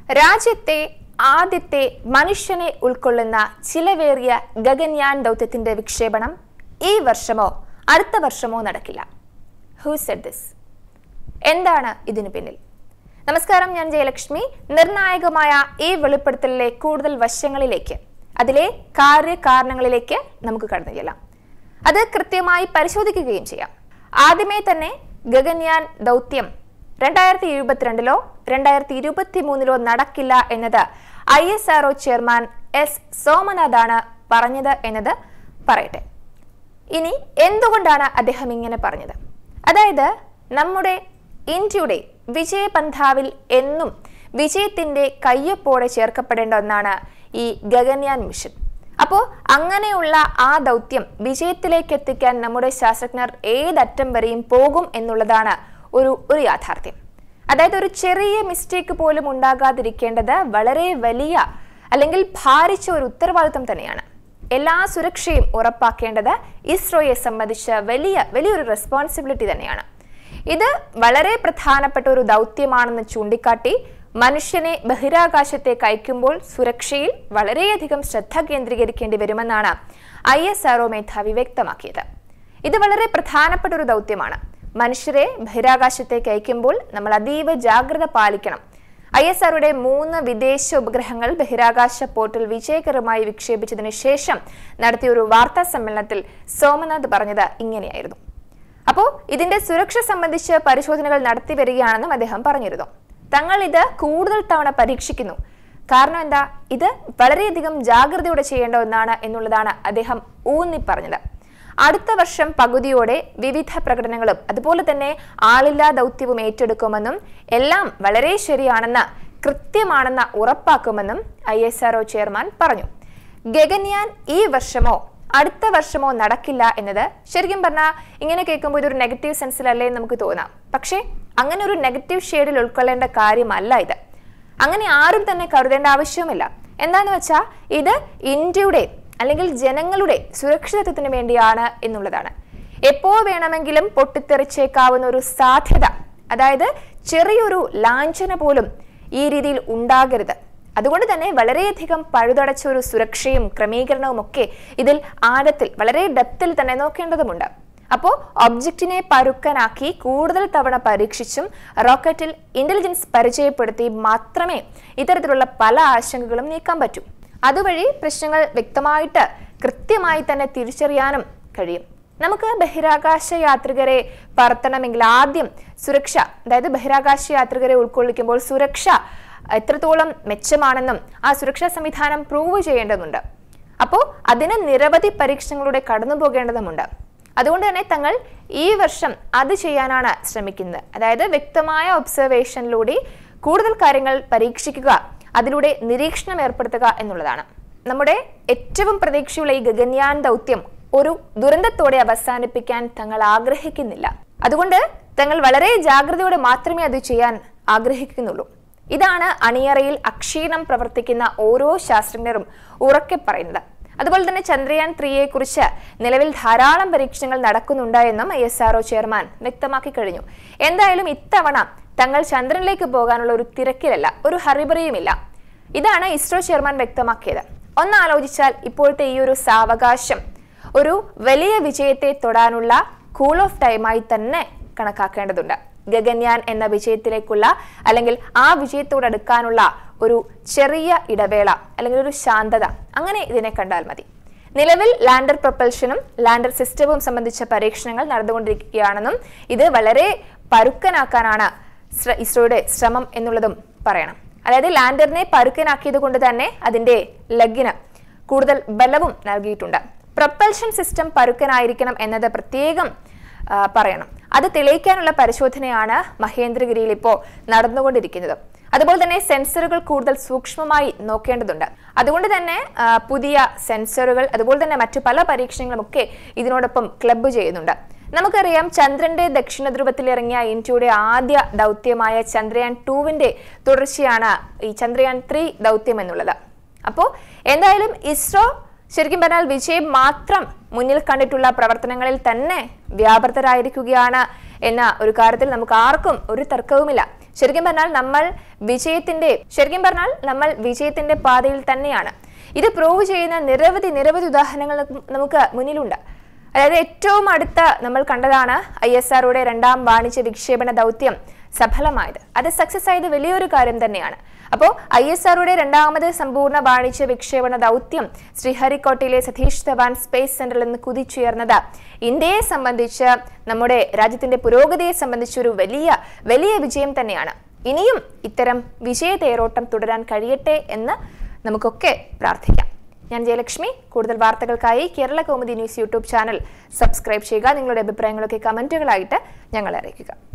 രാജ്യത്തെ ആദ്യത്തെ മനുഷ്യനെ ഉൾക്കൊള്ളുന്ന ചിലവേറിയ ഗഗൻയാൻ ദൗത്യത്തിന്റെ വിക്ഷേപണം ഈ വർഷമോ അടുത്ത വർഷമോ നടക്കില്ല ഹൂ സെഡ് ദിസ് എന്താണ് ഇതിനു പിന്നിൽ നമസ്കാരം ഞാൻ ജയലക്ഷ്മി നിർണായകമായ ഈ വെളിപ്പെടുത്തലിലെ കൂടുതൽ വശങ്ങളിലേക്ക് അതിലെ കാര്യകാരണങ്ങളിലേക്ക് നമുക്ക് കടന്നു ചെല്ലാം അത് കൃത്യമായി പരിശോധിക്കുകയും ചെയ്യാം ആദ്യമേ തന്നെ ഗഗൻയാൻ ദൗത്യം രണ്ടായിരത്തി ഇരുപത്തിരണ്ടിലോ രണ്ടായിരത്തി ഇരുപത്തി മൂന്നിലോ നടക്കില്ല എന്നത് ISRO chairman S സോമനാഥാണ് പറഞ്ഞത് എന്നത് പറയട്ടെ ഇനി എന്തുകൊണ്ടാണ് അദ്ദേഹം ഇങ്ങനെ പറഞ്ഞത് അതായത് നമ്മുടെ ഇന്ത്യയുടെ വിജയപന്ഥാവിൽ എന്നും വിജയത്തിന്റെ കയ്യൊപ്പോടെ ചേർക്കപ്പെടേണ്ട ഒന്നാണ് ഈ ഗഗൻയാൻ മിഷൻ അപ്പോൾ അങ്ങനെയുള്ള ആ ദൗത്യം വിജയത്തിലേക്ക് എത്തിക്കാൻ നമ്മുടെ ശാസ്ത്രജ്ഞർ ഏതറ്റം വരെയും പോകും എന്നുള്ളതാണ് ഒരു ഒരു യാഥാർത്ഥ്യം അതായത് ഒരു ചെറിയ മിസ്റ്റേക്ക് പോലും ഉണ്ടാകാതിരിക്കേണ്ടത് വളരെ വലിയ അല്ലെങ്കിൽ ഭാരിച്ച ഒരു ഉത്തരവാദിത്വം തന്നെയാണ് എല്ലാ സുരക്ഷയും ഉറപ്പാക്കേണ്ടത് ഇസ്രോയെ സംബന്ധിച്ച വലിയ വലിയൊരു റെസ്പോൺസിബിലിറ്റി തന്നെയാണ് ഇത് വളരെ പ്രധാനപ്പെട്ട ഒരു ദൗത്യമാണെന്ന് ചൂണ്ടിക്കാട്ടി മനുഷ്യനെ ബഹിരാകാശത്തേക്ക് അയക്കുമ്പോൾ സുരക്ഷയിൽ വളരെയധികം ശ്രദ്ധ കേന്ദ്രീകരിക്കേണ്ടി വരുമെന്നാണ് ഐ എസ് ആർഒ മേധാവി വ്യക്തമാക്കിയത് ഇത് വളരെ പ്രധാനപ്പെട്ട ഒരു ദൗത്യമാണ് മനുഷ്യരെ ബഹിരാകാശത്തേക്ക് അയക്കുമ്പോൾ നമ്മൾ അതീവ ജാഗ്രത പാലിക്കണം ഐ എസ് ആറുടെ മൂന്ന് വിദേശ ഉപഗ്രഹങ്ങൾ ബഹിരാകാശ പോർട്ടിൽ വിജയകരമായി വിക്ഷേപിച്ചതിന് ശേഷം നടത്തിയ ഒരു വാർത്താ സമ്മേളനത്തിൽ സോമനാഥ് പറഞ്ഞത് ഇങ്ങനെയായിരുന്നു അപ്പോൾ ഇതിന്റെ സുരക്ഷ സംബന്ധിച്ച് പരിശോധനകൾ നടത്തി വരികയാണെന്നും അദ്ദേഹം പറഞ്ഞിരുന്നു തങ്ങൾ ഇത് കൂടുതൽ തവണ പരീക്ഷിക്കുന്നു കാരണം എന്താ ഇത് വളരെയധികം ജാഗ്രതയോടെ ചെയ്യേണ്ട ഒന്നാണ് എന്നുള്ളതാണ് അദ്ദേഹം ഊന്നി പറഞ്ഞത് അടുത്ത വർഷം പകുതിയോടെ വിവിധ പ്രകടനങ്ങളും അതുപോലെ തന്നെ ആളില്ലാ ദൗത്യവും ഏറ്റെടുക്കുമെന്നും എല്ലാം വളരെ ശരിയാണെന്ന് കൃത്യമാണെന്ന് ഉറപ്പാക്കുമെന്നും ഐ എസ് ആർഒ ചെയർമാൻ പറഞ്ഞു ഗഗൻയാൻ ഈ വർഷമോ അടുത്ത വർഷമോ നടക്കില്ല എന്നത് ശരിക്കും പറഞ്ഞാൽ ഇങ്ങനെ കേൾക്കുമ്പോൾ ഇതൊരു നെഗറ്റീവ് സെൻസിലല്ലേ എന്ന് നമുക്ക് തോന്നാം പക്ഷേ അങ്ങനെ ഒരു നെഗറ്റീവ് ഷെയ്ഡിൽ ഉൾക്കൊള്ളേണ്ട കാര്യമല്ല ഇത് അങ്ങനെ ആരും തന്നെ കരുതേണ്ട ആവശ്യവുമില്ല എന്താന്ന് വെച്ചാൽ ഇത് ഇന്ത്യയുടെ അല്ലെങ്കിൽ ജനങ്ങളുടെ സുരക്ഷിതത്വത്തിന് വേണ്ടിയാണ് എന്നുള്ളതാണ് എപ്പോ വേണമെങ്കിലും പൊട്ടിത്തെറിച്ചേക്കാവുന്ന ഒരു സാധ്യത അതായത് ചെറിയൊരു ലാഞ്ചന പോലും ഈ രീതിയിൽ ഉണ്ടാകരുത് അതുകൊണ്ട് തന്നെ വളരെയധികം പഴുതടച്ച ഒരു സുരക്ഷയും ക്രമീകരണവും ഒക്കെ ഇതിൽ ആഴത്തിൽ വളരെ ഡെപ്തിൽ തന്നെ നോക്കേണ്ടതുണ്ട് അപ്പോൾ ഒബ്ജക്റ്റിനെ പരുക്കനാക്കി കൂടുതൽ തവണ പരീക്ഷിച്ചും റോക്കറ്റിൽ ഇന്റലിജൻസ് പരിചയപ്പെടുത്തി മാത്രമേ ഇത്തരത്തിലുള്ള പല ആശങ്കകളും നീക്കാൻ പറ്റൂ അതുവഴി പ്രശ്നങ്ങൾ വ്യക്തമായിട്ട് കൃത്യമായി തന്നെ തിരിച്ചറിയാനും കഴിയും നമുക്ക് ബഹിരാകാശ യാത്രികരെ പറത്തണമെങ്കിൽ ആദ്യം സുരക്ഷ അതായത് ബഹിരാകാശ യാത്രികരെ ഉൾക്കൊള്ളിക്കുമ്പോൾ സുരക്ഷ എത്രത്തോളം മെച്ചമാണെന്നും ആ സുരക്ഷാ സംവിധാനം പ്രൂവ് ചെയ്യേണ്ടതുണ്ട് അപ്പോൾ അതിന് നിരവധി പരീക്ഷണങ്ങളുടെ കടന്നു പോകേണ്ടതുമുണ്ട് അതുകൊണ്ട് തന്നെ തങ്ങൾ ഈ വർഷം അത് ചെയ്യാനാണ് ശ്രമിക്കുന്നത് അതായത് വ്യക്തമായ ഒബ്സർവേഷനിലൂടെ കൂടുതൽ കാര്യങ്ങൾ പരീക്ഷിക്കുക അതിലൂടെ നിരീക്ഷണം ഏർപ്പെടുത്തുക എന്നുള്ളതാണ് നമ്മുടെ ഏറ്റവും പ്രതീക്ഷയുള്ള ഈ ഗഗൻയാൻ ദൗത്യം ഒരു ദുരന്തത്തോടെ അവസാനിപ്പിക്കാൻ തങ്ങൾ ആഗ്രഹിക്കുന്നില്ല അതുകൊണ്ട് തങ്ങൾ വളരെ ജാഗ്രതയോടെ മാത്രമേ അത് ചെയ്യാൻ ആഗ്രഹിക്കുന്നുള്ളൂ ഇതാണ് അണിയറയിൽ അക്ഷീണം പ്രവർത്തിക്കുന്ന ഓരോ ശാസ്ത്രജ്ഞരും ഉറക്കെ പറയുന്നത് അതുപോലെ തന്നെ ചന്ദ്രയാൻ ത്രീയെ കുറിച്ച് നിലവിൽ ധാരാളം പരീക്ഷണങ്ങൾ നടക്കുന്നുണ്ട് എന്നും ഐ എസ് ആർഒ ചെയർമാൻ വ്യക്തമാക്കി കഴിഞ്ഞു എന്തായാലും ഇത്തവണ തങ്ങൾ ചന്ദ്രനിലേക്ക് പോകാനുള്ള ഒരു തിരക്കിലല്ല ഒരു ഹറിബറിയുമില്ല ഇതാണ് ഇസ്രോ ചെയർമാൻ വ്യക്തമാക്കിയത് ഒന്നാലോചിച്ചാൽ ഇപ്പോഴത്തെ ഈ ഒരു സാവകാശം ഒരു വലിയ വിജയത്തെ തൊടാനുള്ള കൂൾ ഓഫ് ടൈമായി തന്നെ കണക്കാക്കേണ്ടതുണ്ട് ഗഗൻയാൻ എന്ന വിജയത്തിലേക്കുള്ള അല്ലെങ്കിൽ ആ വിജയത്തോടടുക്കാനുള്ള ഒരു ചെറിയ ഇടവേള അല്ലെങ്കിൽ ഒരു ശാന്തത അങ്ങനെ ഇതിനെ കണ്ടാൽ മതി നിലവിൽ ലാൻഡർ പ്രൊപ്പൽഷനും ലാൻഡർ സിസ്റ്റവും സംബന്ധിച്ച പരീക്ഷണങ്ങൾ നടന്നുകൊണ്ടിരിക്കുകയാണെന്നും ഇത് വളരെ പരുക്കനാക്കാനാണ് ശ്ര- ഇസ്രോയുടെ ശ്രമം എന്നുള്ളതും പറയണം അതായത് ലാൻഡറിനെ പരുക്കനാക്കിയത് കൊണ്ട് തന്നെ അതിന്റെ ലഗിന് കൂടുതൽ ബലവും നൽകിയിട്ടുണ്ട് പ്രൊപ്പൽഷൻ സിസ്റ്റം പരുക്കനായിരിക്കണം എന്നത് പ്രത്യേകം ആ, പറയണം അത് തെളിയിക്കാനുള്ള പരിശോധനയാണ് മഹേന്ദ്രഗിരിയിൽ ഇപ്പോൾ നടന്നുകൊണ്ടിരിക്കുന്നത് അതുപോലെ തന്നെ സെൻസറുകൾ കൂടുതൽ സൂക്ഷ്മമായി നോക്കേണ്ടതുണ്ട് അതുകൊണ്ട് തന്നെ ആ, പുതിയ സെൻസറുകൾ അതുപോലെ തന്നെ മറ്റു പല പരീക്ഷണങ്ങളും ഒക്കെ ഇതിനോടൊപ്പം ക്ലബ്ബ് ചെയ്യുന്നുണ്ട് നമുക്കറിയാം ചന്ദ്രന്റെ ദക്ഷിണ ധ്രുവത്തിൽ ഇറങ്ങിയ ഇന്ത്യയുടെ ആദ്യ ദൗത്യമായ ചന്ദ്രയാൻ ടൂവിന്റെ തുടർച്ചയാണ് ഈ ചന്ദ്രയാൻ ത്രീ ദൗത്യം എന്നുള്ളത് അപ്പോൾ എന്തായാലും ഇസ്രോ ശരിക്കും പറഞ്ഞാൽ വിജയം മാത്രം മുന്നിൽ കണ്ടിട്ടുള്ള പ്രവർത്തനങ്ങളിൽ തന്നെ വ്യാപൃതരായിരിക്കുകയാണ് എന്ന ഒരു കാര്യത്തിൽ നമുക്ക് ആർക്കും ഒരു തർക്കവുമില്ല ശരിക്കും പറഞ്ഞാൽ നമ്മൾ വിജയത്തിന്റെ ശരിക്കും പറഞ്ഞാൽ നമ്മൾ വിജയത്തിന്റെ പാതയിൽ തന്നെയാണ് ഇത് പ്രൂവ് ചെയ്യുന്ന നിരവധി നിരവധി ഉദാഹരണങ്ങൾ നമുക്ക് മുന്നിലുണ്ട് അതായത് ഏറ്റവും അടുത്ത നമ്മൾ കണ്ടതാണ് ഐ എസ് ആറുടെ രണ്ടാം വാണിജ്യ വിക്ഷേപണ ദൗത്യം സഫലമായത് അത് സക്സസ് ആയത് വലിയൊരു കാര്യം തന്നെയാണ് അപ്പോൾ ഐ എസ് ആറുടെ രണ്ടാമത് സമ്പൂർണ്ണ വാണിജ്യ വിക്ഷേപണ ദൗത്യം ശ്രീഹരിക്കോട്ടയിലെ സതീഷ് ധവാൻ സ്പേസ് സെന്ററിൽ നിന്ന് കുതിച്ചുയർന്നത് ഇന്ത്യയെ സംബന്ധിച്ച് നമ്മുടെ രാജ്യത്തിന്റെ പുരോഗതിയെ സംബന്ധിച്ചൊരു വലിയ വലിയ വിജയം തന്നെയാണ് ഇനിയും ഇത്തരം വിജയ തേരോട്ടം തുടരാൻ കഴിയട്ടെ എന്ന് നമുക്കൊക്കെ പ്രാർത്ഥിക്കാം ഞാൻ ജയലക്ഷ്മി കൂടുതൽ വാർത്തകൾക്കായി Kerala Kaumudi news YouTube channel subscribe ചെയ്യുക നിങ്ങളുടെ അഭിപ്രായങ്ങളൊക്കെ കമന്റുകളായിട്ട് ഞങ്ങളെ അറിയിക്കുക